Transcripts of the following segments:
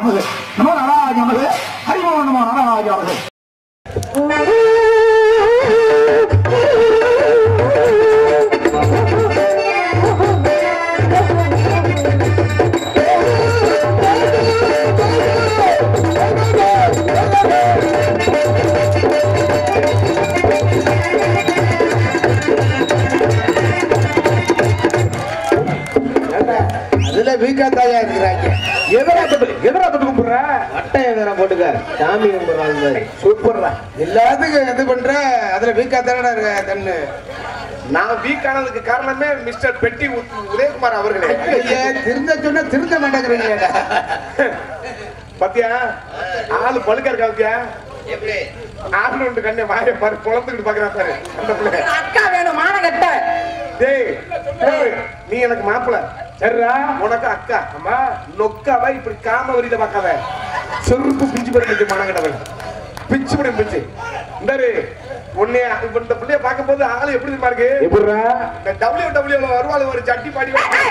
நமது நமோ நாராஜ நமது ஹரிமோ நமோ நாராஜ நமது அதுல வீக்கா தாயா இருக்கிறாங்க எதிராத்தத்துக்கு எதிராத்தத்துக்கு கும்பிடுற அட்டைய வேற போட்டுக்க சாமி கும்பிடுறாங்க மாதிரி சூப்பர்ரா எல்லாத்துக்கும் இது பண்ற அதுல வீக்கா தானடா இருக்க கண்ணு நான் வீக் ஆனதுக்கு காரணமே மிஸ்டர் பெட்டி உ- உதயகுமார் அவர்களே ஐயா, திருந்த சொன்னா திருந்த மாட்டேங்கிறீங்க பாத்தியா ஆளு பழுக்க இருக்கா பாத்தியா ஆளு ரெண்டு கண்ணை வாய பாரு குழந்துக்கிட்டு பாக்குறான் பாரு அந்த பிள்ளை அக்கா வேணும் மானகட்ட டேய் டேய், நீ எனக்கு மாப்பிள சரிடா உனக்கு அக்கா அம்மா நொக்காவ இப்படி காம வரியில பார்க்காத செருப்பு பிஞ்சு போய் மனங்கடவன் பிச்சு படி பிச்சு இந்தாரு உன்னைய இப்ப இந்த பிள்ளைய பார்க்கும்போது ஆளு எப்படி தெரியுமா இருக்கு எப்படிடா இந்த டபிள்யூ டபிள்யூ வருவாள் ஒரு சட்டி பாடி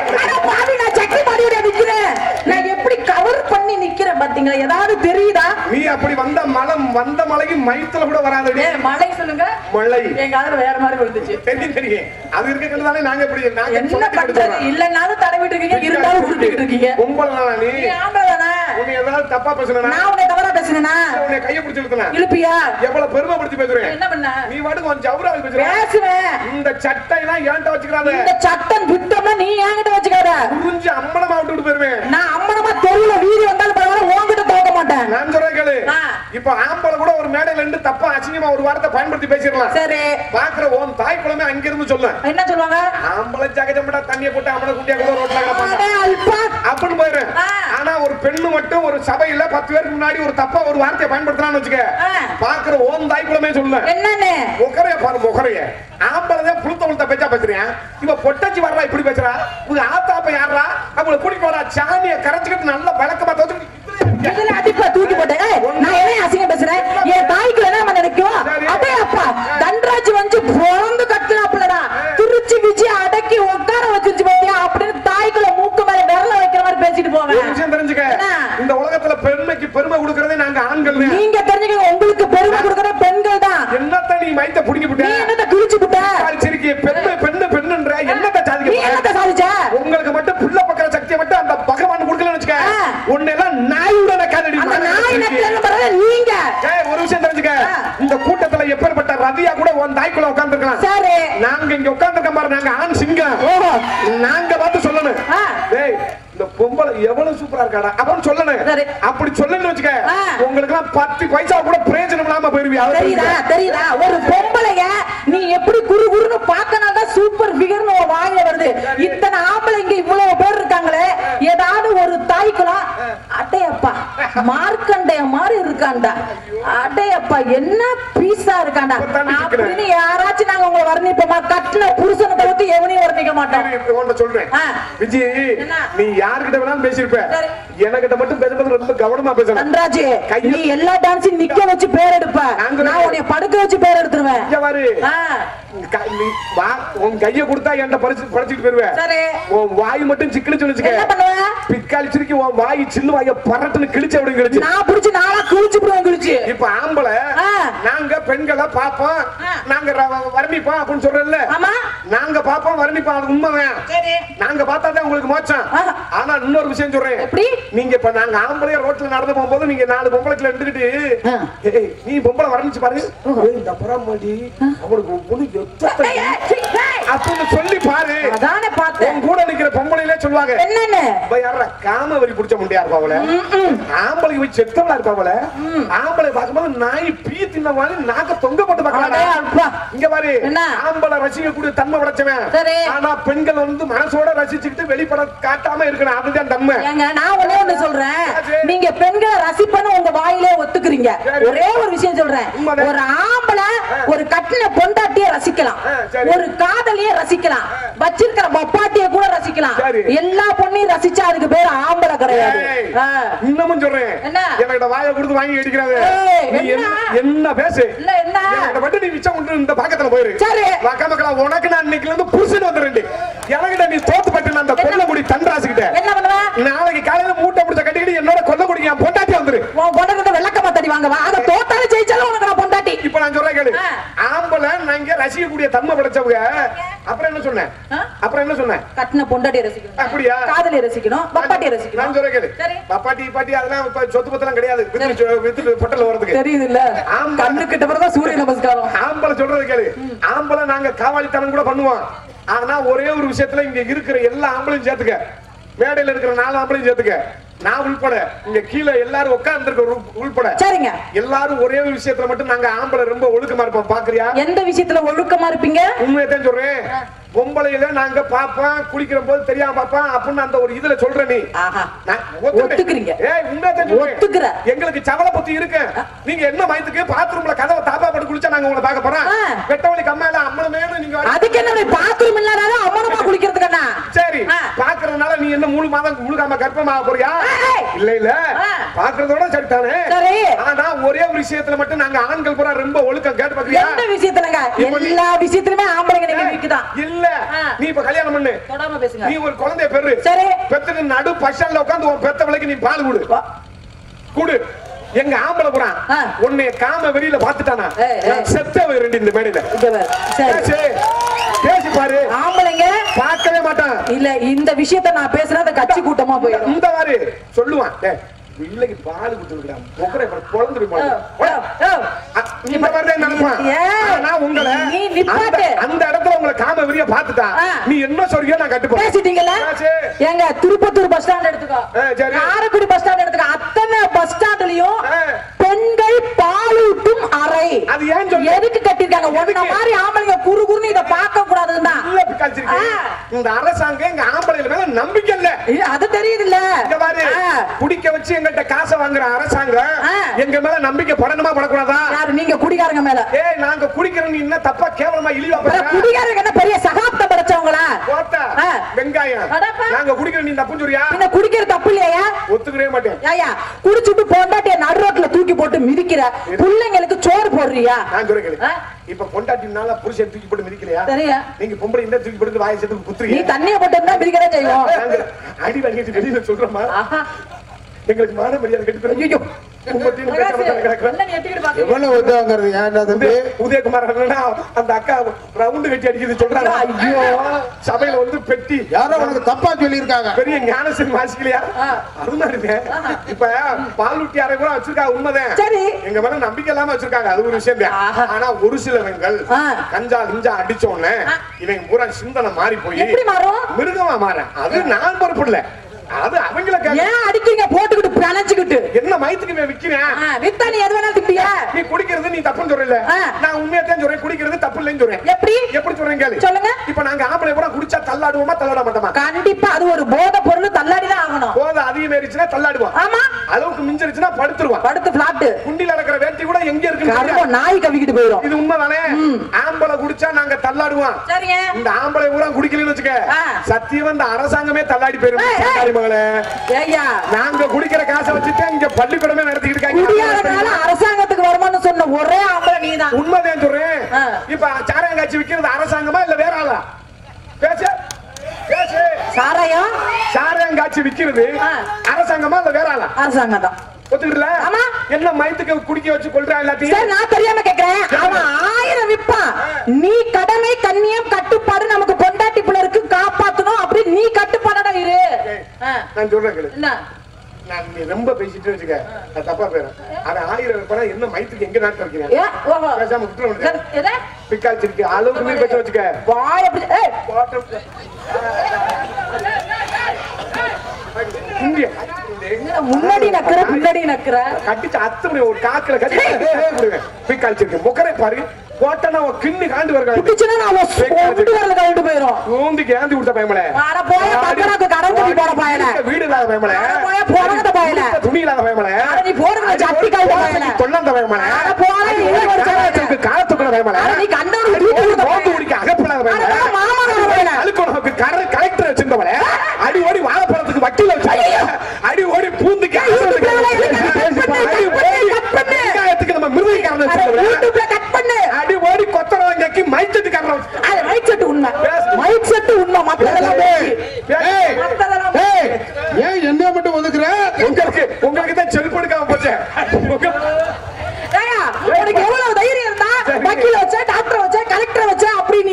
பாவி, நான் சட்டி பாடியோட நிக்கிறேன் நான் எப்படி கவர் பண்ணி நிக்கிறேன் பாத்தீங்களா ஏதாவது தெரியுதா நீ அப்படி வந்த மலம் வந்த மலைக்கு மைத்துல கூட வராதடி ஏ மழை சொல்லுங்க மழை என் காதுல வேற மாதிரி விழுந்துச்சு தெரியும் தெரியும் அது இருக்க தானே நாங்க எப்படி நாங்க என்ன சொல்லிட்டு பண்றது சொல்றோம். இல்லன்னாலும் தடவிட்டு இருக்கீங்க இருந்தாலும் உருட்டிட்டு இருக்கீங்க கும்பலா நீ நீ ஆம்பளை தானே உன்னை ஏதாவது தப்பா பேசுனா நான் உன்னை தவறா பேசுனேனா உன்னை கையை பிடிச்சு இழுத்தனா இழுப்பியா எவ்வளவு பெருமைப்படுத்தி பேசுறேன் என்ன பண்ண நீ வாட்டுக்கு கொஞ்சம் ஜவுரா பேசுற பேசுவேன் இந்த சட்டை எல்லாம் ஏன்ட்ட வச்சுக்கிறாத இந்த சட்டம் விட்டோம்னா நீ என்கிட்ட வச்சுக்காத புரிஞ்சு அம்மனமா விட்டுட்டு போயிருவேன் நான் அம்மனமா தெருவுல வீதி வந்தாலும் பரவாயில்ல உன்கிட்ட போக மாட்டேன் நான் சொல்றேன் கேளு ஆ. இப்ப ஆம்பளை கூட ஒரு மேடையில இருந்து தப்பா அசிங்கமா ஒரு வார்த்தை பயன்படுத்தி பேசிடலாம் சரி பாக்குற உன் தாய் குழந்தை அங்க இருந்து சொல்ல என்ன சொல்லுவாங்க ஆம்பளை ஜகஜம்படா தண்ணியை போட்டு அவனை குட்டியா கூட ரோட்ல கிடப்பாங்க அடே அல்பா அப்படின்னு போயிரு ஆ. ஆனா ஒரு பெண்ணு மட்டும் ஒரு சபையில பத்து பேருக்கு முன்னாடி ஒரு தப்பா ஒரு வார்த்தையை பயன்படுத்தினான்னு வச்சுக்க ஆ. பாக்குற ஓன் தாய் குலமே சொல்ல என்னன்னு முகரைய பாரு முகரைய ஆம்பளதே புளுத்த புளுத்த பேச்சா பேசுறேன் இவ பொட்டச்சி வர்றா இப்படி பேசுறா இவங்க ஆத்தாப்ப யாரா அவங்கள கூட்டிட்டு வரா சாமியை கரைச்சுக்கிட்டு நல்ல வழக்கமா தோச்சு இதுல அடிப்பா தூக்கி போட்டேன் ஏய், நான் என்ன அசிங்கம் பேசுறேன் என் தாய்க்கு என்ன நினைக்கும் அடே அப்பா தன்ராஜ் வந்து பிறந்து கத்துனாப்புலடா திருச்சி விஜி அடக்கி உட்கார வச்சிருச்சு பாத்தியா அப்படின்னு தாய்க்குள்ள மூக்கு மேல விரல வைக்கிற மாதிரி பேசிட்டு ஒரு போவேன் விஷயம் தெரிஞ்சுக்க என்ன? இந்த உலகத்துல பெருமைக்கு பெருமை கொடுக்கறதே நாங்க ஆண்கள் நீங்க தெரிஞ்சுக்க உங்களுக்கு பெருமை கொடுக்கற பெண்கள் தான் என்னத்த நீ மைத்த புடிங்கி நீ விட்ட என்னத்த கிழிச்சு விட்ட சிரிக்கிய பெண்ணு பெண்ணு பெண்ணுன்ற என்னத்த நீ சாதிக்க என்னத்த சாதிச்ச உங்களுக்கு மட்டும் புள்ள பக்கிற சக்தியை மட்டும் அந்த பகவான் கொடுக்கலன்னு வச்சுக்க ஆ. உன்னெல்லாம் நாயுடன காதடி அந்த நாய் நக்கலன்னு பரவாயில்ல நீங்க ஏய், ஒரு விஷயம் தெரிஞ்சுக்க ஆ. இந்த கூட்டத்துல எப்பேற்பட்ட ரவியா கூட உன் தாய்க்குள்ள உட்கார்ந்துருக்கலாம் சரி நாங்க இங்க உட்கார்ந்துருக்க பாரு நாங்க ஆண் சிங்கம் ஓஹோ நாங்க பார்த்து சொல்லணும் ஆ. டேய் இந்த பொம்பளை எவ்வளவு சூப்பரா இருக்காடா அப்படின்னு சொல்லணும் சரி. அப்படி சொல்லணும்னு வச்சுக்க ஆ. உங்களுக்கு எல்லாம் பத்து பைசா கூட பிரயோஜனம் இல்லாம போயிருவியா அதை தெரியுதா தெரிஞ்சுக்க. தெரியுதா ஒரு பொம்பளைய நீ எப்படி குரு குருன்னு பார்க்கனால தான் சூப்பர் ஃபிகர்னு உன் வாயில வருது இத்தனை ஆம்பளைங்க இவ்வளவு பேர் இருக்காங்களே ஏதாவது ஒரு தாய்க்குலாம் அட்டையப்பா மார்க்கண்டைய மாதிரி இருக்காண்டா அட்டையப்பா என்ன பீஸா இருக்காண்டா இப்பதான் நிக்கிறேன். அப்படின்னு யாராச்சும் நாங்க உங்களை வர்ணிப்போமா கட்டின புருஷனை தவிர்த்து எவனையும் வர்ணிக்க மாட்டோம் சரி, உன்கிட்ட சொல்றேன் ஆ. விஜய் என்ன? நீ யார்கிட்ட வேணாலும் பேசியிருப்ப சரி. எனக்கிட்ட மட்டும் பேசும்போது ரொம்ப கவனமா பேசணும் தன்ராஜ் கையை- நீ எல்லா டான்ஸையும் நிக்க வச்சு பேர் எடுப்ப நாங்க- நான் உன்னை படுக்க வச்சு பேர் எடுத்துருவேன் இங்க பாரு ஆ, க- நீ வா உன் கைய கொடுத்தா என்கிட்ட படிச்சு படிச்சுட்டு போயிருவேன் சரி உன் வாய் மட்டும் சிக்கனு என்ன சொல்லிச்சுக்க பண்ணுவ பிக்காளி சிரிக்கி உன் வாய் சில்லு வாய பரட்டுன்னு கிழிச்சு அப்படி கிழிச்சு நான் புடிச்சு நாளா கிழிச்சு விடுவேன் கிழிச்சு இப்ப ஆம்பளை ஆ. நாங்க பெண்களை பாப்போம் ஆ. நாங்க ர- வர்ணிப்போம் அப்படின்னு சொல்றேன்ல ஆமா நாங்க பாப்போம் வர்ணிப்போம் அது உண்மைதான் சரி நாங்க பார்த்தாதான் உங்களுக்கு மோச்சம் ஆ. ஆனா இன்னொரு விஷயம் சொல்றேன் எப்படி? நீங்க இப்ப நாங்க ஆம்பளைய ரோட்ல நடந்து போகும்போது நீங்க நாலு பொம்பளைக்குள்ள எடுத்துக்கிட்டு ஆ. ஏய், நீ பொம்பளை வர்ணிச்சு பாரு ஏய், இந்த பராமடி அவனுக்கு பொண்ணு எத்தனை ஏய், ஏய், சீ, ஏய். அப்படின்னு சொல்லி பாரு அதானே பார்த்தேன் உன் கூட நிக்கிற பொம்பளையிலே சொல்லுவாங்க என்னன்னு இப்ப யாரா காமவரி புடிச்ச முண்டியா இருப்பாவல ஆம்பளைக்கு போய் செத்தவளா இருப்பாவல ஆம்பளை பார்க்கும்போது நாய் பீ தின்ன மாதிரி நாக்க தொங்க போட்டு அடே பார்க்கறாடா அப்பா. இங்க பாரு என்ன? ஆம்பளை ரசிக்கக்கூடிய தன்மை படைச்சவன் சரி. ஆனா பெண்கள் வந்து மனசோட ரசிச்சுக்கிட்டு வெளிப்பட காட்டாம இருக்கணும் அதுதான் தன்மை ஏங்க நான் ஒண்ணே ஒண்ணு சொல்றேன் சரி. நீங்க பெண்களை ரசிப்பன்னு உங்க வாயிலே ஒத்துக்குறீங்க சரி. ஒரே ஒரு விஷயம் சொல்றேன் உண்மைதான். ஒரு ஆம்பளை ஒரு கட்டின பொண்டாட்டிய ரசிக்கலாம் ஆ, சரி. ஒரு காதலிய ரசிக்கலாம் வச்சிருக்கிற பப்பாட்டிய கூட ரசிக்கலாம் சரி. எல்லா பொண்ணையும் ரசிச்சா அதுக்கு பேர் ஆம்பளை கிடையாது ஏய், ஆ. இன்னமும் சொல்றேன் என்ன? என்கிட்ட வாயை கொடுத்து வாங்கி அடிக்கிறாங்க ஏய், நீ என்ன? என்ன- என்ன பேசு இல்ல என்ன என்கிட்ட மட்டும் நீ மிச்சம் கொண்டு இந்த பக்கத்துல போயிரு சரி. வக்க மக்களா உனக்கு நான் இன்னைக்கு இருந்து புருஷன் வந்துருண்டு எனக்கிட்ட நீ தோத்து பட்டு நான் அந்த கொல்லக்குடி தண்டராசுகிட்ட என்ன பண்ணுவ நாளைக்கு காலையில மூட்டை முடிச்ச கட்டிக்கிட்டு என்னோட கொல்லக்குடி என் தன்மை படைச்சவங்க அப்புறம் என்ன சொன்னேன் ஆ? அப்புறம் என்ன சொன்னேன் கட்டின பொண்டாட்டியை ரசிக்கணும் அப்படியா? காதலியை ரசிக்கணும் பப்பாட்டியை நான் ரசிக்கணும் சொல்றேன் கேளு சரி பப்பாட்டி பாட்டி அதெல்லாம் இப்ப சொத்து பத்தெல்லாம் கிடையாது வித்து வித்து பொட்டல வரதுக்கு தெரியுது இல்ல ஆமா. கண்ணு கிட்ட பிறகுதான் சூரிய நமஸ்காரம் ஆம்பளை சொல்றது கேளு ஆம்பளை நாங்க காவாலித்தனம் கூட பண்ணுவோம் ஆனா ஒரே ஒரு விஷயத்துல இங்க இருக்கிற எல்லா ஆம்பளையும் சேர்த்துக்க மேடையில இருக்கிற நாலு ஆம்பளையும் சேர்த்துக்க நான் உள்பட இங்க கீழே எல்லாரும் உட்கார்ந்து உள்பட சரிங்க எல்லாரும் ஒரே ஒரு விஷயத்துல மட்டும் நாங்க ஆம்பளை ரொம்ப ஒழுக்கமா இருப்போம் பாக்குறியா எந்த விஷயத்துல ஒழுக்கமா இருப்பீங்க உண்மையத்தான் சொல்றேன் பொம்பளையில நாங்க பாப்போம் குளிக்கிற போது தெரியாம பாப்போம் அப்படின்னு அந்த ஒரு இதுல சொல்ற நீ ஆஹா நான் ஒத்துக்கிறேன். ஒத்துக்கிறீங்க. ஏய், உண்மையத்தான் சொல்றேன். ஒத்துக்கிற. எங்களுக்கு சவல புத்தி இருக்கு நீங்க என்ன மயத்துக்கு பாத்ரூம்ல கதவை தாப்பா போட்டு குளிச்சா நாங்க உங்களை பார்க்க போறோம் ஆ. வெட்டவழி கம்மாயில அம்மனமேனு நீங்க வர- அதுக்கு என்ன பாத்ரூம் இல்லாத அம்மனமா குளிக்கிறதுக்கண்ணா சரி ஆ. பாக்குறதுனால நீ என்ன மூணு மாதம் முழுகாம கர்ப்பமாக போறியா ஏய். இல்ல இல்ல ஆ. பாக்குறதோட சரிதானே சரி ஆனா ஒரே ஒரு விஷயத்துல மட்டும் நாங்க ஆண்கள் பூரா ரொம்ப ஒழுக்கம் கேட்டு பாக்குறியா எந்த விஷயத்துலங்க இப்ப நீ- எல்லா விஷயத்துலயுமே ஆம்பளைங்க நீங்க வீக்குதான் இல்ல ஆ. நீ இப்ப கல்யாணம் பண்ணு தொடாம பேசுங்க நீ ஒரு குழந்தைய பெரு சரி பெத்துக்கு நடு பஸ்டாண்ட்ல உட்கார்ந்து உன் பெத்த பிள்ளைக்கு நீ பால் கொடு வா. குடு எங்க ஆம்பளை புறான் ஆ. உன்னை காம வெளியில பாத்துட்டானா ஏய், ஏய். நான் செத்தவ ரெண்டு இந்த மேடையில இங்க பாரு. சரி பேசு பேசி பாரு ஆம்பளைங்க பார்க்கவே மாட்டான் இல்ல இந்த விஷயத்த நான் பேசுனா அந்த கட்சி கூட்டமா போயிடும் இந்த மாதிரி சொல்லுவான் டேய், பிள்ளைக்கு பால் கொடுத்துருக்கா பொக்கரை குழந்தை ஓ, ஓ, ஓ. இந்த மாதிரி தான் நடப்பான் ஏய், ஆனா உங்களை நீ நிப்பாட்டு. அந்த- அந்த இடத்துல உங்களை காம வெறிய பாத்துட்டா ஆ. நீ என்ன சொல்றியோ நான் கட்டுப்போம் பேசிட்டீங்கல்ல பேசு. ஏங்க திருப்பத்தூர் பஸ் ஸ்டாண்ட் எடுத்துக்கோ ஆ, சரி. காரைக்குடி பஸ் ஸ்டாண்ட் எடுத்துக்கோ அத்தனை பஸ் ஸ்டாண்ட்லயும் ஆ. பெண்கள் பாலூட்டும் அறை அது ஏன் சொல்ற? எதுக்கு கட்டிருக்காங்க ஒன்ன எதுக்கு? மாதிரி ஆம்பளைங்க குறு குறுன்னு இத பார்க்க கூடாதுன்னா இல்ல பிக்காச்சிருக்கு. ஆ. இந்த அரசாங்கம் எங்க ஆம்பளைல மேல நம்பிக்கை இல்ல இது- அது தெரியுது இல்ல இங்க பாரு குடிக்க வச்சு எங்கள்ட்ட காசை வாங்குற அரசாங்கம் ஆ. எங்க மேல நம்பிக்கை படணுமா படக்கூடாதா யாரு நீங்க குடிகாரங்க மேல ஏய் நாங்க குடிக்கிறோம் நீ என்ன தப்பா கேவலமா இழிவா அப்புறம் பேசுற குடிகாரங்க என்ன பெரிய சகாப்தம் படைச்சவங்களா போட்டா ஆ. வெங்காயம் அடப்பா. நாங்க குடிக்கிறோம் நீ தப்புன்னு சொல்றியா பின்ன குடிக்கிற தப்பு இல்லையா ஒத்துக்கவே மாட்டேன் ஏயா குடிச்சுட்டு பொண்டாட்டிய நடு ரோட்ல தூக்கி போட்டு மிதிக்கிற பிள்ளைங்களுக்கு சோறு போடுறியா நான் சொல்றேன் கேளு. ஆ? இப்ப பொண்டாட்டினால புருஷன் தூக்கி போட்டு மிதிக்கலையா சரியா நீங்க பொம்பளை இந்த தூக்கி போட்டு வாயை சேர்த்து நீ குத்துறீங்க தண்ணிய போட்டு இருந்தா மிதிக்கதான் செய்வோம் நாங்க அடி வாங்கிட்டு வெளியில சொல்றோமா ஆஹா எங்களுக்கு மான மரியாதை கெட்டு போயிடும். ஐயோ கும்பத்தின்னு பேசாம தானே கிடக்குறோம். என்ன நீ எட்டிக்கிட்டு பாக்குறீங்க? எவ்வளவு உதவுங்கிறது ஏன்டா தம்பி உதய- உதயகுமார் அண்ணனா அந்த அக்கா ரவுண்டு கட்டி அடிக்குது சொல்றாங்க ஐயோ. சபையில வந்து பெட்டி யாரோ உனக்கு தப்பா சொல்லியிருக்காங்க பெரிய ஞானசன் வாசிக்கலையா ஆ. அது மாதிரி இப்ப பாலூட்டி அறை கூட வச்சிருக்காங்க உண்மைதான் சரி. எங்க மேல நம்பிக்கை இல்லாம வச்சிருக்காங்க அது ஒரு விஷயம் தான் ஆஹா. ஆனா ஒரு சிலவங்கள் ஆ. கஞ்சா கிஞ்சா அடிச்ச உடனே இவங்க பூரா சிந்தனை மாறி போய் எப்படி மாறும் மிருகமா மாற அது நான் பொறுப்பு இல்ல அது அவங்கள கேட்க- ஏன் அடிக்கிறீங்க போட்டுக்கிட்டு பிணைச்சுக்கிட்டு என்ன மயத்துக்கு இவன் விக்கிறேன் ஆ, வித்தா நீ எது வேணாலும் திப்பியா நீ குடிக்கிறது நீ தப்புன்னு சொல்றல ஆ. நான் உண்மையத்தான் சொல்றேன் குடிக்கிறது தப்பு இல்லைன்னு சொல்றேன் எப்படி எப்படி சொல்றேன் கேளு சொல்லுங்க. இப்ப நாங்க ஆம்பளை கூட குடிச்சா தள்ளாடுவோமா தள்ளாட மாட்டோமா கண்டிப்பா அது ஒரு போதை பொருள் தள்ளாடிதான் ஆகணும் போத அதிகமாயிருச்சுன்னா தள்ளாடுவோம் ஆமா அளவுக்கு மிஞ்சிருச்சுன்னா படுத்துருவான் படுத்து பிளாட்டு குண்டில இருக்கிற வேட்டி கூட எங்க இருக்குன்னு தெரியாது. கரும்பம் நாய் கவிக்கிட்டு போயிடும் இது உண்மைதானே ஆம்பளை குடிச்சா நாங்க தள்ளாடுவோம் சரிங்க இந்த ஆம்பளை ஊரா குடிக்கலன்னு வச்சுக்க ஆ. சத்தியம் இந்த அரசாங்கமே தள்ளாடி போயிரும் ஏய், ஏய். சர்க்காரி மகளே ஏய்யா நாங்க குடிக்கிற காசை வச்சுட்டு இங்க பள்ளிக்கூடமே நடத்திக்கிட்டு குடியாதனால இருக்காங்க அரசாங்கத்துக்கு வருமானு சொன்ன ஒரே ஆம்பளை நீதான் உண்மைதான் சொல்றேன் ஆ. இப்ப சாராயம் காட்சி விக்கிறது அரசாங்கமா இல்ல வேற ஆளா பேசு பேசு சாராயம் சாராயம் காட்சி விக்கிறது ஆ. அரசாங்கமா இல்ல வேற ஆளா அரசாங்கம் தான் ஒத்துக்கிட்டுல ஆமா. என்ன மயத்துக்கு குடிக்க வச்சு கொள்றா எல்லாத்தையும் சரி நான் தெரியாம கேக்குறேன் அவன் ஆயிரம் விப்பான் நீ கடமை கண்ணியம் கட்டுப்பாடு நமக்கு பொண்டாட்டி பிள்ளருக்கு காப்பாத்தணும் அப்படி நீ கட்டுப்பாடா இரு ஆ. நான் சொல்றேன் கேளு என்ன நான் நீ ரொம்ப பேசிட்டு வச்சுக்க அது தப்பா போயிடும் அவன் ஆயிரம் பணம் என்ன மயத்துக்கு எங்க நாட்டு வைக்கிறேன் ஏ, ஓஹோ. பேசாம விட்டுற சரி, எது? பிக்காச்சு இருக்கு அளவுக்கு மீறி வச்சு வச்சுக்க வாய் அப்படி ஏய், போட்டு- இங்க. என்னடா முன்னாடி நக்குற முன்னாடி நக்குற கட்டிச்சு அத்து மணி ஒரு காக்கல கட்டி பிக்காச்சு இருக்கு முக்கரை பாரு போட்டனா உன் கிண்ணி காண்டு வருங்க குட்டிச்சுன்னா நான் கொண்டு வரல கழிட்டு போயிரும் ஊந்திக்கு ஏந்தி விட்ட பயமலை வாட போய பக்கனாக்கு கடன் தூக்கி போட பயல வீடு இல்லாத பயமலை வாட போய போறத பயல துணி இல்லாத பயமலை அட நீ போடுங்க சட்டி கழுத்த பயல தொல்லாந்த பயமலை அட போடா, நீ ஏன் ஒரு சேவை? காலத்துக்குள்ள பயமலை அட நீ கண்டவனுக்கு தூக்கி கொடுத்த போட்டு பயல. குடிக்க அகப்படாத அட பயமலை போடா, மாமா பயல. அழுக்கணுக்கு கரை கலெக்டர் வச்சிருந்தவளே அடி ஓடி வாழைப்பழத்துக்கு வக்கீல வச்சாங்க அடி ஓடி பூந்துக்கு யூடியூப்ல எல்லாம் எனக்கு cut பண்ணு, அடி cut பண்ணு, ஓடி cut பண்ணு. வெங்காயத்துக்கு நம்ம மிருதக்காரன் அட வச்சிருந்தவளே யூடியூப்ல கட் பண்ணு அடி ஓடி கொத்தரவங்கைக்கு மைச்சத்துக்காரன் அது மைக் செட் உண்மை மைக் செட் உண்மை மத்ததெல்லாம் போய் ஏய், மத்ததெல்லாம் ஏய், ஏன் என்னைய மட்டும் ஒதுக்குற உங்களுக்கு உங்களுக்கு தான் செல்ஃப் எடுக்காம போச்சே உங்க- ஏய்யா, உனக்கு எவ்வளவு தைரியம் இருந்தா வக்கீல வச்ச டாக்டர் வச்ச கலெக்டர் வச்ச அப்படி நீ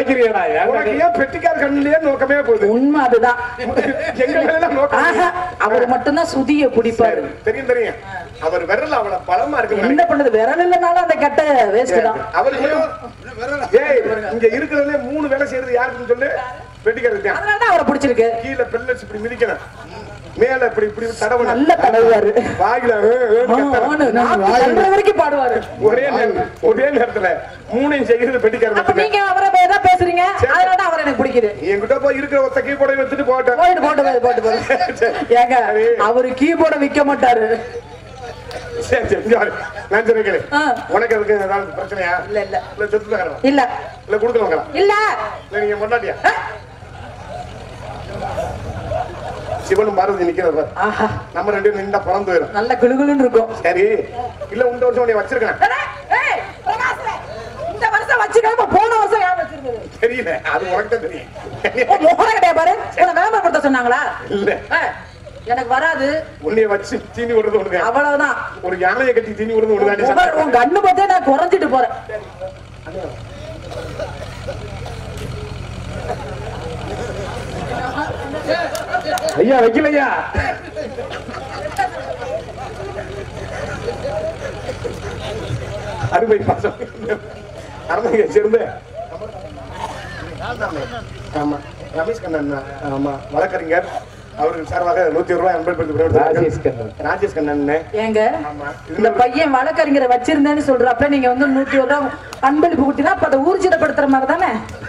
வைக்கிறீடா உனக்கு ஏன் பெட்டிக்கார கண்ணுலயே நோக்கமே போகுது உண்மை அதுதான் எங்க மேல நோக்கம் ஆஹா, அவர் மட்டும்தான் சுதிய பிடிப்பாரு தெரியும் தெரியும் அவர் விரல் அவள பலமா இருக்கு என்ன பண்ணுது விரல் இல்லைனாலும் அந்த கட்டை வேஸ்ட் தான் அவர் ஏய் இங்க இருக்கிறதுல மூணு வேலை செய்யறது யாருக்குன்னு சொல்லு பெட்டிக்காரருக்கு தான். அதனால தான் அவரை பிடிச்சிருக்கு கீழே பெல்லட்ஸ் இப்படி மிதிக்கணும் மேல இப்படி இப்படி தடவணும் நல்ல தடவுவாரு வாயில ஏ, ஏன்னு கத்தணும். ஆனு, நாக்கு தள்ளுற வரைக்கும் பாடுவாரு ஒரே நேரம் ஒரே நேரத்துல மூணையும் செய்யறது பெட்டிக்காரர் அப்ப மட்டுமே நீங்க அவரை ஏதாவது பேசுறீங்க அதனால தான் அவர் எனக்கு பிடிக்குது என்கிட்ட போய் இருக்கிற ஒத்த கீபோர்டை எடுத்துட்டு போட்டேன் போயிட்டு போட்டு போய் போட்டு போய் ஏங்க அவரு கீபோர்ட விக்க மாட்டாரு சரி சரி இங்க வாரு. நான் சொல்றேன் ஆ. உனக்கு அதுக்கு ஏதாவது பிரச்சனையா இல்ல இல்ல இல்ல செத்து தரலாம் இல்ல இல்ல கொடுக்கலங்களா இல்ல இல்ல நீங்க முன்னாடியா சிவனும் பார்வதி நிக்கிறது பாரு. ஆஹா நம்ம ரெண்டு பேரும் நின்றா பிறந்து போயிடும் நல்ல குளுகுளுன்னு இருக்கும் சரி இல்ல இந்த வருஷம் உன்னை வச்சிருக்கேன் ஏய், பிரகாஷ், இந்த வருஷம் வச்சுக்காம போன வருஷம் ஏன் வச்சிருந்தது தெரியல அது உனக்கு தான் தெரியும் உன் முகர கிடையாது பாரு உன்னை விளம்பரப்படுத்த சொன்னாங்களா இல்ல ஏய், எனக்கு வராது உன்னைய வச்சு தீனி விடுறது ஒண்ணுதான் அவ்வளவுதான் ஒரு யானையை கட்டி தீனி விடுறது உன் முகர், ஒண்ணுதான் உன் கண்ணு பார்த்தே நான் குறைஞ்சிட்டு போறேன் ஐயா வைக்கலையா அருமை பாசம் அருமையை சேர்ந்து ஆமா ரமேஷ் கண்ணன் ஆமா வழக்கறிஞர் அவருக்கு சார்பாக நூத்தி ஒரு ரூபாய் அன்பளிப்பு ராஜேஷ் கண்ணன். ராஜேஷ் கண்ணன் ஏங்க ஆமா இந்த பையன் வழக்கறிஞரை வச்சிருந்தேன்னு சொல்றப்ப நீங்க வந்து நூத்தி ஒரு ரூபா அன்பளிப்பு கொடுத்தீங்கன்னா அப்ப அதை ஊர்ஜிதப்படுத்துற மாதிரி தானே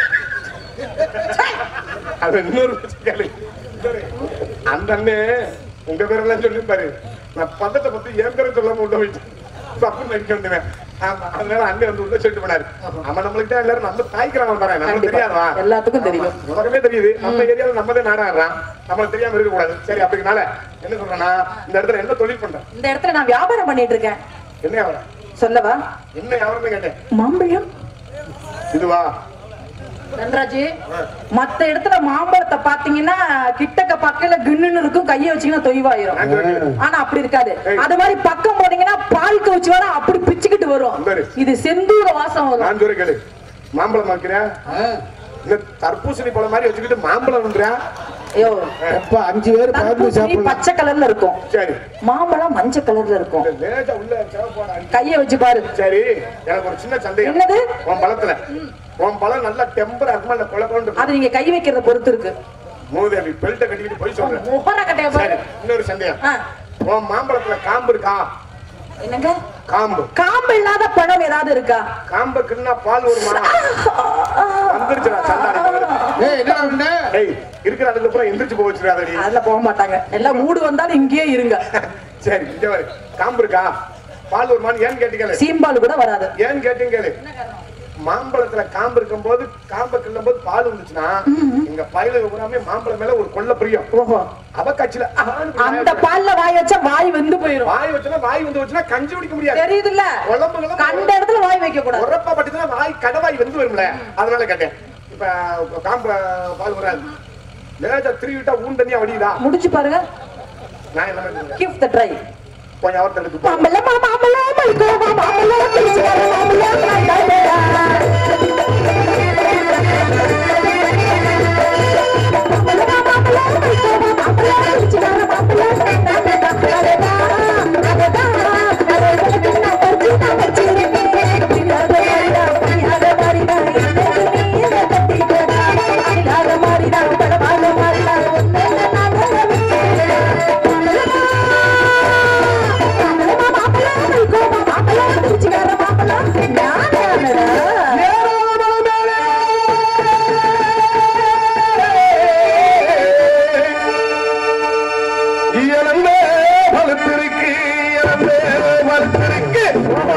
அது இன்னொரு கேளு. அந்த அண்ணே உங்க பேரெல்லாம் சொல்லி பாரு நான் பந்தத்தை பத்தி என் பேரை சொல்லாம உள்ள போயிட்டு தப்பு நடிக்க வேண்டுவேன் ஆமா அதனால அண்ணன் வந்து உள்ள சொல்லிட்டு போனாரு அவன் நம்மளுக்கு எல்லாரும் நம்ம தாய்க்கிறாங்க பாரு நம்மளுக்கு கண்டிப்பா. தெரியாதா எல்லாத்துக்கும் தெரியும். உலகமே தெரியுது நம்ம ஏரியால நம்ம தான் நாடாடுறான் நம்மளுக்கு தெரியாம இருக்க கூடாது சரி அப்படினால என்ன சொல்றேன்னா இந்த இடத்துல என்ன தொழில் பண்றேன் இந்த இடத்துல நான் வியாபாரம் பண்ணிட்டு இருக்கேன் என்ன வியாபாரம் சொல்லவா என்ன வியாபாரம் கேட்டேன் மாம்பழம் இதுவா தன்ராஜ் மத்த இடத்துல மாம்பழத்தை பாத்தீங்கன்னா கிட்டக்க பக்கத்துல கிண்ணுன்னு இருக்கும் கைய வச்சீங்கன்னா தொய்வாயிரும் நான் சொல்றேன். ஆனா அப்படி இருக்காது ஏய். அது மாதிரி பக்கம் போனீங்கன்னா பால் கவுச்சு வர அப்படி பிச்சுக்கிட்டு வரும் சரி. இது செந்தூர வாசம் வரும் நான் சொல்றேன் கேளு மாம்பழம் வைக்கிறேன் இந்த தர்பூசணி பழம் மாதிரி வச்சுக்கிட்டு மாம்பழம் பண்றேன் ஐயோ அப்ப அஞ்சு பேர் பார்த்து தர்பூசணி சாப்பிடலாம் பச்சை கலர்ல இருக்கும் சரி மாம்பழம் மஞ்சள் கலர்ல இருக்கும் இந்த லேசா உள்ள சிவப்போட அடி- கைய வச்சு பாரு சரி எனக்கு ஒரு சின்ன சந்தேகம் என்னது உன் பழத்துல உன் பழம் நல்லா டெம்பர் இருக்குமா இல்ல கொலை கொண்டு அது நீங்க கை வைக்கிறத பொறுத்து இருக்கு மூதேவி பெல்ட்ட கட்டிக்கிட்டு போய் சொல்றேன் முகர கட்டைய சரி பாரு இன்னொரு சந்தேகம் ஆ, உன் மாம்பழத்துல காம்பு இருக்கா என்னங்க காம்பு காம்பு இல்லாத பழம் ஏதாவது இருக்கா காம்பு கிண்ணா பால் வருமா வந்துருச்சுடா சந்தானம் ஏய் என்ன பண்ண டேய் இருக்கிற அதுக்கு அப்புறம் எந்திரிச்சு போக வச்சிருக்காதடி அதுல போக மாட்டாங்க எல்லாம் மூடு வந்தாலும் இங்கேயே இருங்க சரி இங்க வரு காம்பு இருக்கா பால் வருமான்னு ஏன்னு கேட்டீங்களே சீம்பால் கூட வராது ஏன்னு கேட்டீங்க கேளு மாம்பழத்துல காம்பு இருக்கும் போது காம்பை கிள்ளும் போது பால் வந்துச்சுன்னா எங்க பயிலுக்கு பூராமே மாம்பழம் மேல ஒரு கொள்ள பிரியம் ஓஹோ அவ கட்சியில அந்த பால்ல வாய் வச்சா வாய் வெந்து போயிரும் வாய் வச்சுனா வாய் வந்து வச்சுனா கஞ்சி குடிக்க முடியாது தெரியுதுல்ல குழம்புகளும் கண்ட இடத்துல வாய் வைக்க கூடாது உரப்பா பட்டுச்சுன்னா வாய் கடவாய் வெந்து வரும்ல அதனால கேட்டேன் இப்ப காம்பு பால் வராது லேஜா திருவிட்டா ஊன் தண்ணியா வடியுதா முடிச்சு பாருங்க நான் என்ன பண்ணுறேன் கிஃப்ட் த ட்ரை கொஞ்சம் அவர்த்த எடுத்து மாம்பழம் மாம்பழம் மல்கோவா மாம்பழம் பிடிச்சிக்கார மாம்பழம் நந்தாடா. மாம்பழம் மாம்பழம் மல்கோவா மாம்பழம் பிடிச்சிக்கார மாம்பழம் நந்தாடா. அதடா, அதடா, அதடா, நான் பறிச்சு, நான் பறிச்சிருக்கேன். பின்னால மாறிடா, பின்னால மாறிடா, என்னைக்கு நீ என்னை கட்டிக்கடா. இல்லாத மாறிடா, படமாக மாறிடா, உன்னை நான் இறந்தே வலுத்திருக்கு இறந்தே வலுத்திருக்கு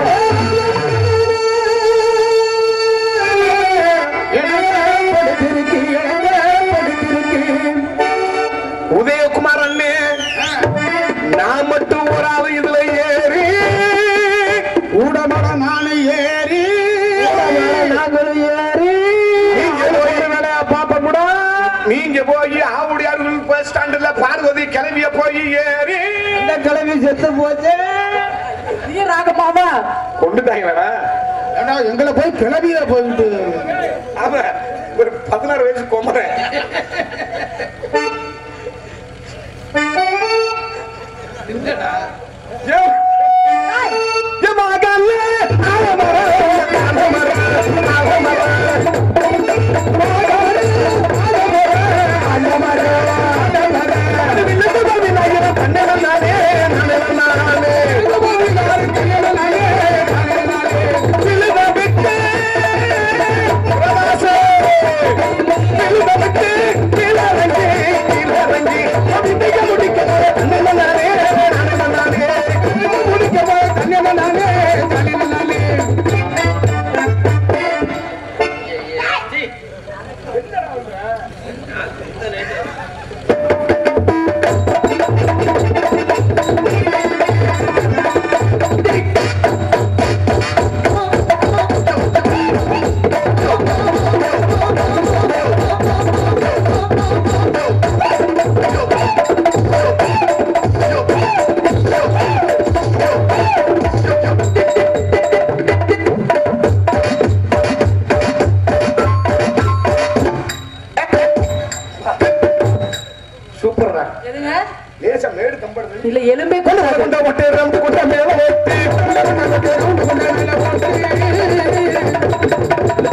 உதயகுமார் அண்ணே நான் மட்டும் ஒரு ஆளு இதுல ஏறி ஊடமட நானு ஏறி நாங்களும் ஏறி நீங்க போய் வேலையா பாப்ப கூட நீங்க போய் ஆவுடையார்கள் பஸ் ஸ்டாண்டுல பார்வதி கிளம்பிய போய் ஏறி இந்த கிளவி செத்து போச்சு நீ ராகமாவா கொண்டுட்டாங்களா ஏன்னா எங்களை போய் கிளவிய போயிட்டு ஆமா ஒரு பதினாறு வயசு கொமரன் ஏன்? ஏன் மகனே? சூப்பர்டா எதுங்க லேசா மேடு கம்படுது இல்ல எலும்பே கூட கொண்ட ஒட்டே ரவுண்டு கொண்ட மேல ஓட்டி ரவுண்டு கொண்ட மேல ஓட்டி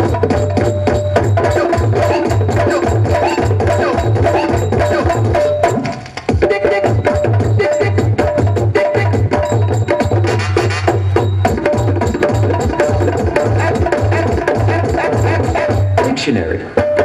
Dictionary.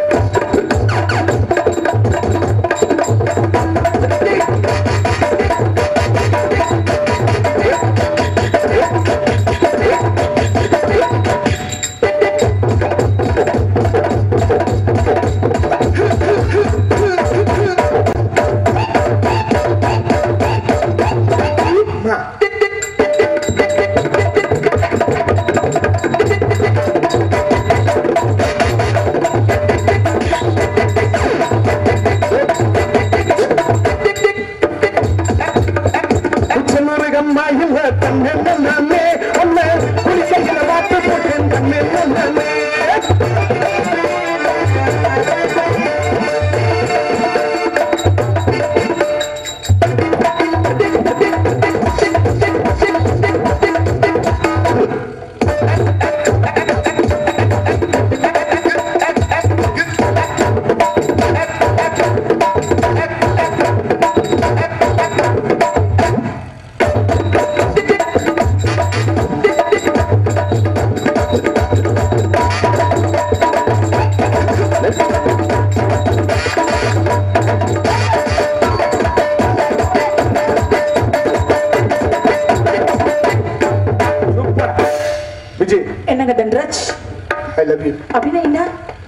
விஜய் என்னங்க தன்ராஜ் ஐ லவ் யூ அப்படின்னா என்ன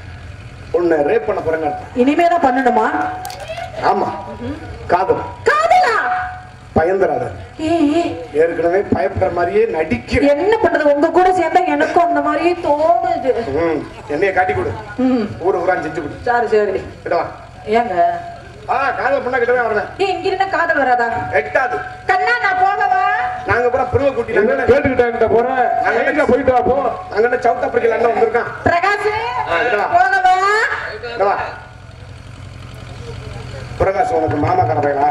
உன்னை ரேப் பண்ண போறேங்க இனிமே தான் பண்ணணுமா ஆமா காதல் காதலா பயந்துராத ஏ ஏ, ஏற்கனவே பயப்படுற மாதிரியே நடிக்கிற என்ன பண்றது உங்க கூட சேர்ந்தா எனக்கும் அந்த மாதிரியே தோணுது ம், என்னைய காட்டி கொடு ம் ஊரு ஊரா செஞ்சு கொடு சரி சரி கிட்டவா ஏங்க ஆ காதல் பண்ணா கிட்டவே வரேன் ஏ இங்க இருந்தா காதல் வராதா எட்டாது கண்ணா நான் போகவா நாங்க பூரா பிரிவ கூட்டி நாங்க கேட்டுக்கிட்ட போறேன் நாங்க என்ன போயிட்டு வா போ நாங்க என்ன சவுத் ஆப்பிரிக்கா அண்ணன் வந்திருக்கான் பிரகாஷ் ஆ, இதோ. போகவா கிட்டவா பிரகாஷ் உனக்கு மாமா கரவைகளா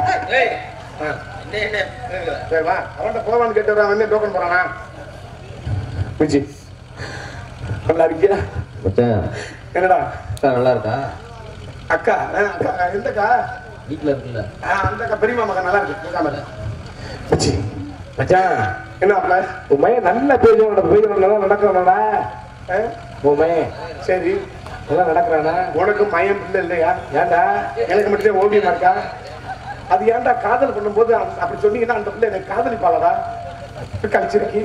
சரி வா அவன்கிட்ட போவான்னு கேட்டு வரான் வந்து டோக்கன் போறானா விஜி நல்லா இருக்கியா மச்சான் என்னடா அக்கா நல்லா இருக்கா அக்கா ஆ, அக்கா ஆ, எந்தக்கா வீட்டுல இருக்குல்ல ஆ, அந்த அக்கா பெரியமா மகன் நல்லா இருக்கு கேட்காம இரு. விஜி மச்சான் என்ன அப்பல உன் மையன் நல்ல பேஜ் பேஜ் நல்லா நடக்கிறானா உன் மையன் சரி நல்லா நடக்கிறானா உனக்கு மயம் பிள்ளை இல்லையா ஏன்டா எனக்கு மட்டும் ஓவியமா இருக்கா அது ஏன்டா காதல் பண்ணும்போது அந்த- அப்படி சொன்னீங்கன்னா அந்த பிள்ளை எனக்கு காதலிப்பாளடா கழிச்சிருக்கி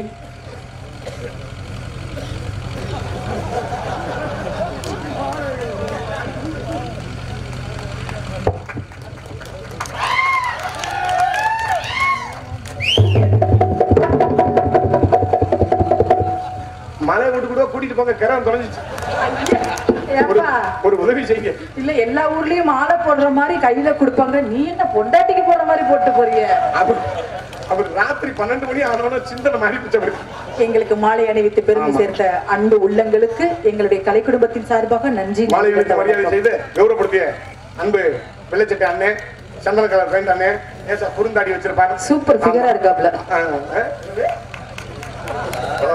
மலை விட்டு கூட கூட்டிட்டு போங்க கிரம் தொலைஞ்சிச்சு ஒரு ஏப்பா ஒரு உதவி செய்யுங்க இல்ல எல்லா ஊர்லயும் மாலை போடுற மாதிரி கையில கொடுப்பாங்க நீ என்ன பொண்டாட்டிக்கு போடுற மாதிரி போட்டு போறிய அப்ப- அவர் ராத்திரி பன்னெண்டு மணி ஆனவன சிந்தனை மாறி பிடிச்சவர் எங்களுக்கு மாலை அணிவித்து பெருமை ஆமா. சேர்த்த அன்பு உள்ளங்களுக்கு எங்களுடைய கலை குடும்பத்தின் சார்பாக நன்றி மாலைகளுக்கு மரியாதை செய்து கௌரவப்படுத்திய அன்பு வெள்ளச்சட்டை அண்ணே சந்தன கலர் பெயிண்ட் அண்ணே ஏசா குறுந்தாடி வச்சிருப்பாரு சூப்பர் ஃபிகரா இருக்காப்ல ஆ, ஆ, என்னது? ஓ.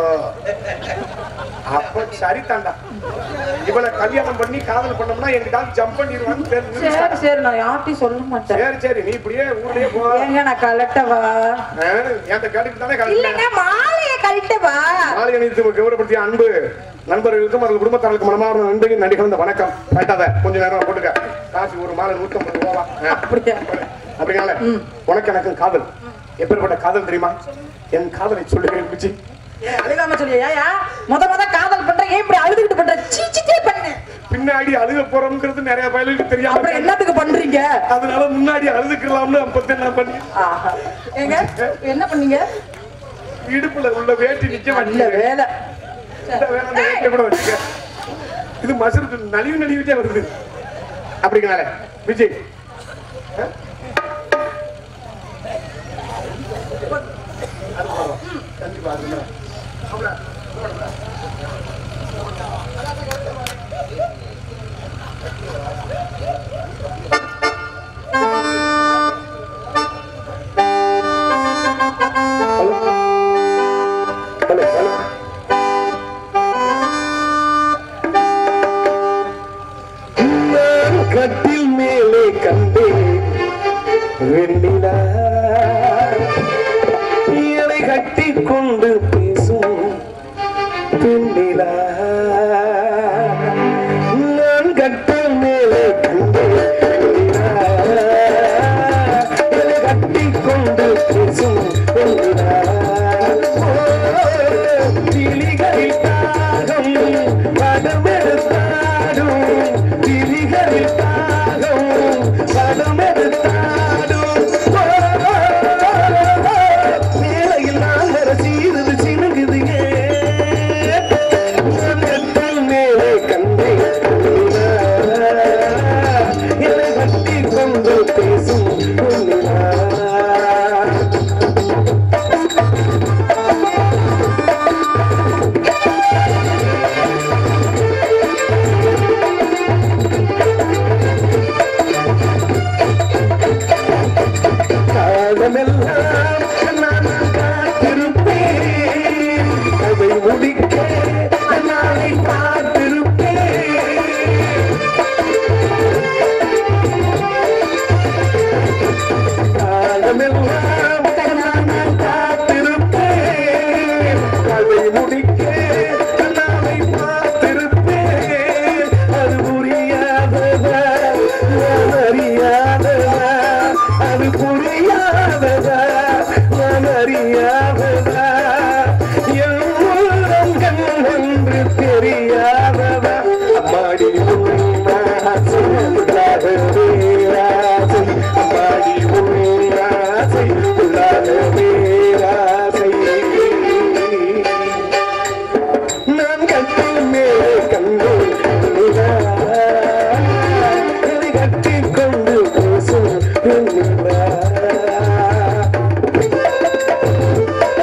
அப்ப சரிதாண்டா இவளை கல்யாணம் பண்ணி காதல் பண்ணோம்னா எங்கிட்ட ஜம்ப் பண்ணிடுவான்னு தெரிஞ்சு சரி சரி நான் யார்ட்டையும் சொல்ல மாட்டேன் சரி சரி நீ இப்படியே ஊர்லயே போ ஏங்க நான் கலட்டவா என்கிட்ட கேட்டுட்டு தானே கல்யாணம் இல்லங்க மாலைய கழட்டவா மாலை அணித்து கௌரவப்படுத்திய அன்பு நண்பர்களுக்கும் அவர்கள் குடும்பத்தாருக்கு மனமார்ந்த நன்றி நன்றி கலந்த வணக்கம் வேண்டாத கொஞ்ச நேரம் போட்டுக்க காசு ஒரு மாலை நூத்தம்பது ரூபா அப்படியா? அப்படினால உனக்கு எனக்கும் காதல் எப்பேற்பட்ட காதல் தெரியுமா என் காதலை சொல்லுகிறேன் பிச்சி அழுகாம சொல்லியா ஏயா முத முத காதல் பண்ற ஏன் இப்படி அழுதுகிட்டு பண்ற சீச்சிட்டே பண்ணு பின்னாடி அழுக போறோம்ங்கிறது நிறைய பயலுக்கு தெரியாம அப்புறம் இருக்கு. என்னத்துக்கு பண்றீங்க அதனால முன்னாடி அழுதுக்கலாம்னு அப்பத்தை நான் பண்ணி ஆஹா. ஏங்க என்ன பண்ணீங்க இடுப்புல உள்ள வேட்டி நிக்க நல்ல மாட்டேங்குது வேலை இந்த வேலை அந்த வேட்டியை கூட வச்சுக்க இது மசருக்கு நலிவு நலிவுட்டே வருது அப்படிங்கனால விஜய் ஆ? கண்டிப்பா அதுதான். ஹலோ ஹலோ நான் கட்டில் மேலே கண்டேன் வெண்ணிலா என்னை கட்டி கொண்டு பேசும் பெண்ணிலா நான் கட்டில் மேலே கண்டேன் வெண்ணிலா என்னை கட்டி கொண்டு பேசும் பெண்ணிலா திலிகளில் தாகம் படமெடுத்தாடும் திலிகளில் தாகம் படமெடுத்தாடும் மேலையில் நாங்கள் சீருது சினுங்குது கட்டில் மேலே கண்டே என்னை கட்டி கொண்டு பேசும் பொன்னிலா காலமெல்லாம் நான் காத்திருப்பேன் அதை முடிக்க நாளை பார்த்திருப்பேன் காலமெல்லாம் நான் காத்திருப்பேன் அதை முடிக்க நாளை பார்த்திருப்பேன் அது புரியாததா நான் அறியாததா அது புரியாததா நான் அறியாததா என் உள்ளம் கண் என்று தெரியாததா அம்மாடி உன்னாசை உள்ளாத பேராசை அம்மாடி உன்னாசை உள்ளாத பேராசை நான் கட்டில் மேலே கண்டு நிலா. என்னை கட்டிக் கொண்டு பேசும் நிலா.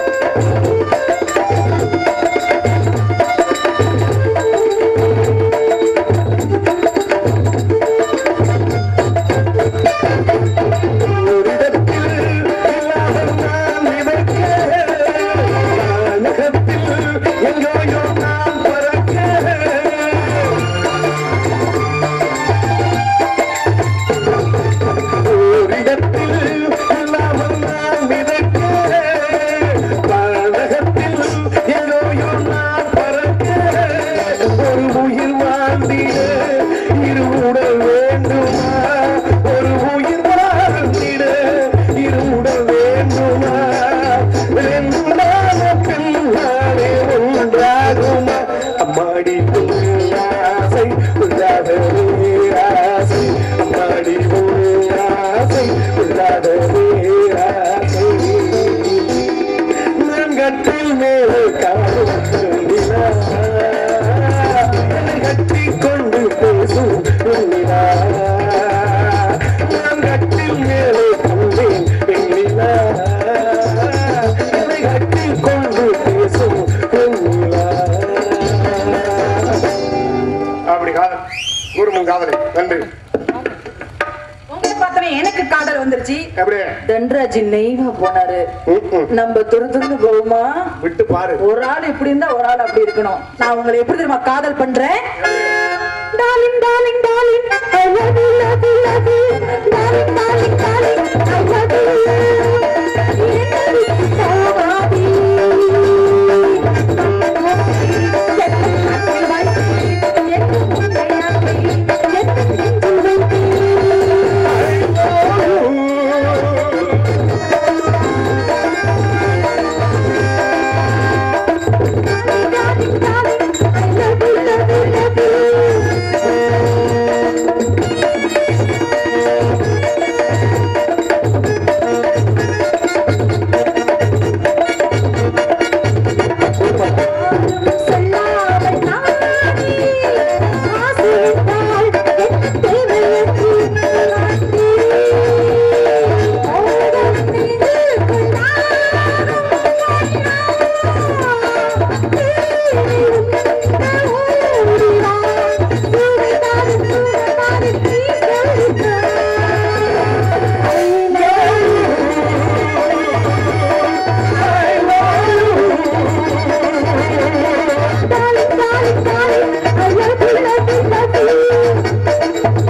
சொல்லாம எனக்கு காதல் வந்துருச்சு எப்படி தன்ராஜ் நெய்வா போனாரு ம்ம். நம்ம துரு துருன்னு போகுமா விட்டு பாரு ஒரு ஆள் இப்படி இருந்தா ஒரு ஆள் அப்படி இருக்கணும் நான் உங்களை எப்படி தெரியுமா காதல் பண்றேன் darling darling darling I love you love you love you darling darling darling I love you என்னடி சாவாதி சொல்லாமல் நானே ஆசைத்தால் என் தேவையற்று நானே ஓடம் மீது Darling, darling, darling, I love you, love you, love you.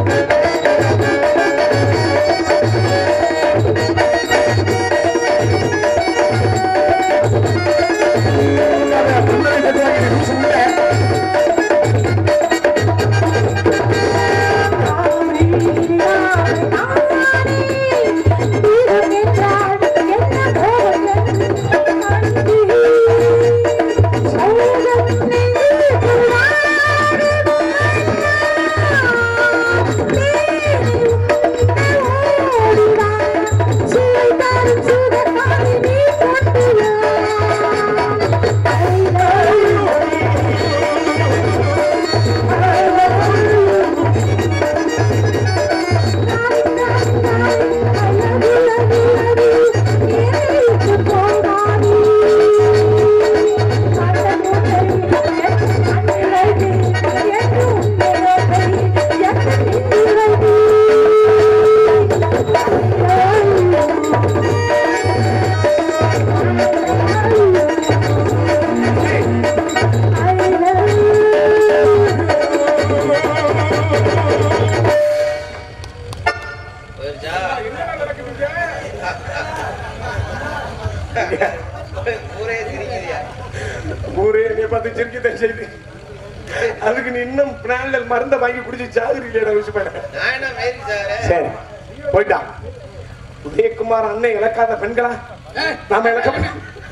ஊரே என்னைய பார்த்து சிரிக்கத்தான் செய்து அதுக்கு நீ இன்னும் பிராண்ட்ல மருந்த வாங்கி குடிச்சு சாகுறீங்களா விஷயம் சரி போயிட்டான் உதயகுமார் அண்ணன் இழக்காத பெண்களா நாம இழக்க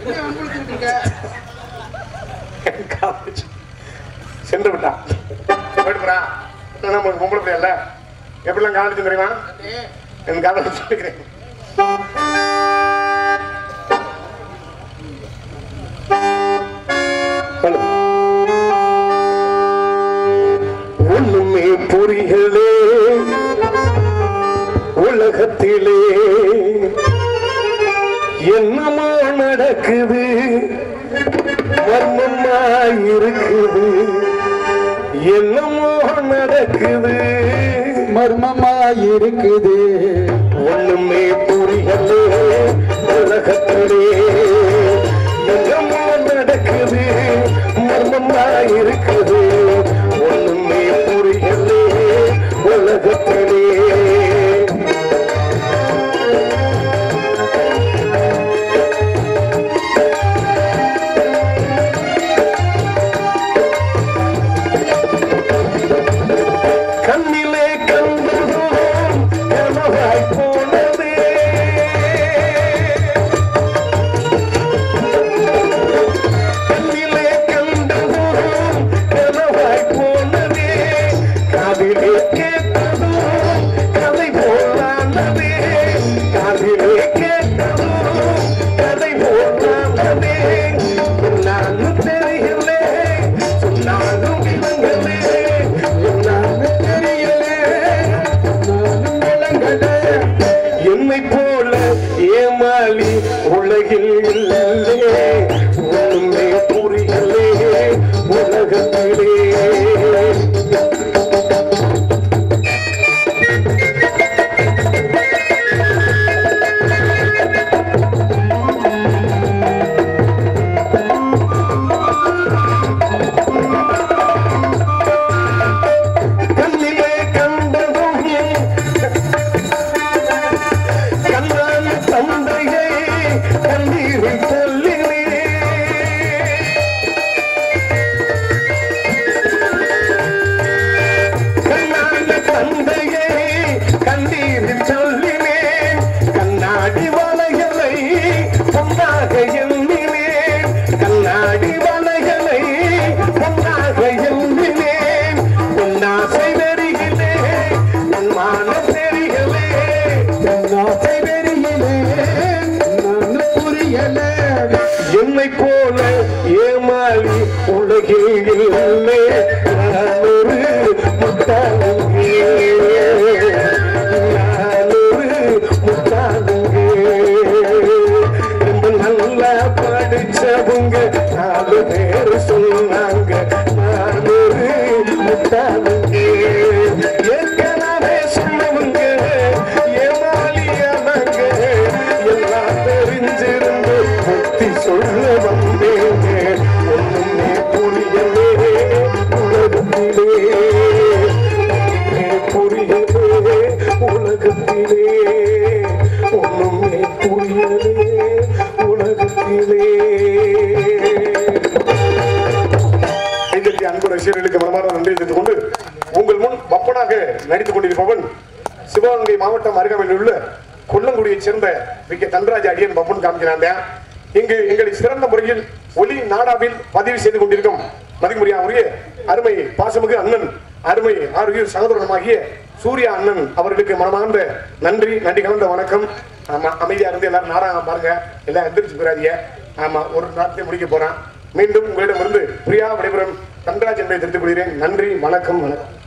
சென்று விட்டான் போயிட்டு நம்ம பொம்பளை பிள்ளைல எப்படிலாம் காலேஜ் தெரியுமா என் காதல் சொல்லிக்கிறேன் சொல்லு ஒண்ணுமே புரியலே உலகத்திலே என்னமோ நடக்குது மர்மமா இருக்குது என்னமோ நடக்குது மர்மமாயிருக்குது ஒண்ணுமே புரியலே உலகத்திலே என்னமோ நடக்குது மர்மமா இருக்குது ஒண்ணுமே புரியலே உலகத்திலே கண்ணிலே கண்டதும் கனவாய் போனதே கண்ணிலே கண்டதும் கனவாய் போனதே காதிலே கேட்டதும் கதை போலானதே காதிலே கேட்டதும் கதை போலானதே நானும் தெரியலே சொன்னாலும் இவங்களே நானும் தெரியலே நானும் விளங்கலே என்னை போல ஏமாளி உலகில் இல்லையே ஒண்ணுமே புரியலே உலகத்திலே ஆசை வெறியிலே நான் புரியல என்னை போல ஏமாளி உலகில் இல்லை நான் ஒரு முட்டாளுங்கே நான் ஒரு முட்டாளுங்கே ரொம்ப நல்லா படிச்சவங்க நாலு பேர் சொன்னாங்க நான் ஒரு முட்டாளுங்க ஏற்கனவே சொன்னவங்க ஏமாலியானாங்க எல்லாம் தெரிஞ்சிருந்து புத்தி சொல்ல வந்தேங்க ஒண்ணுமே புரியலே உலகத்திலே ஒண்ணுமே புரியலே உலகத்திலே ஒண்ணுமே புரியலே உலகத்திலே கைதட்டி அன்பு ரசிகர்களுக்கு மனமார்ந்த நன்றி தெரிந்து கொண்டு உங்கள் முன் பப்பனாக நடித்துக் கொண்டிருப்பவன் சிவகங்கை மாவட்டம் அருகாமையில் உள்ள கொல்லங்குடியைச் சேர்ந்த வி கே தன்ராஜ் அடியன் பப்பன் காமிக்கிறாங்க இங்கு எங்களை சிறந்த முறையில் ஒலி நாடாவில் பதிவு செய்து கொண்டிருக்கும் மதிமுறையாவுரிய அருமை பாசமிகு அண்ணன் அருமை ஆரோக்கிய சகோதரனமாகிய சூர்யா அண்ணன் அவர்களுக்கு மனமார்ந்த நன்றி நன்றி கலந்த வணக்கம் ஆமா அமைதியா இருந்து எல்லாரும் நாடகம் பாருங்க எல்லாம் எந்திரிச்சு போயிடாதீங்க ஆமா ஒரு நாட்டை முடிக்க போறான் மீண்டும் உங்களிடமிருந்து பிரியா விடைபெறும் தன்ராஜ் என்பதை தெரிந்து கொள்கிறேன் நன்றி வணக்கம் வணக்கம்